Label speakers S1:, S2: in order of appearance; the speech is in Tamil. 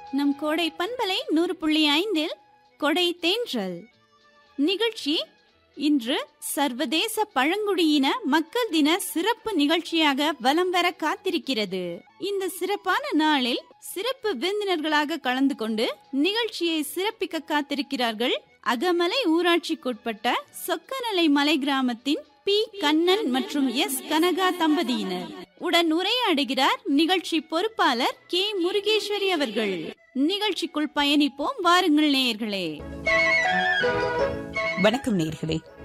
S1: நம் கோடை பண்பலை நூறு புள்ளி ஐந்தில் கொடை தேன்றல் நிகழ்ச்சி இன்று சர்வதேச பழங்குடியின மக்கள் தின சிறப்பு நிகழ்ச்சியாக வலம் வர காத்திருக்கிறது இந்த சிறப்பான நாளில் சிறப்பு விருந்தினர்களாக கலந்து கொண்டு நிகழ்ச்சியை சிறப்பிக்க காத்திருக்கிறார்கள் அகமலை ஊராட்சிக்குட்பட்ட சொக்கநலை மலை கிராமத்தின் பி கண்ணன் மற்றும் எஸ் கனகா தம்பதியினர் உடன் உரையாடுகிறார் நிகழ்ச்சி பொறுப்பாளர் கே முருகேஸ்வரி அவர்கள் நிகழ்ச்சிக்குள் பயணிப்போம் வாருங்கள் நேயர்களே
S2: வணக்கம் நேர்களே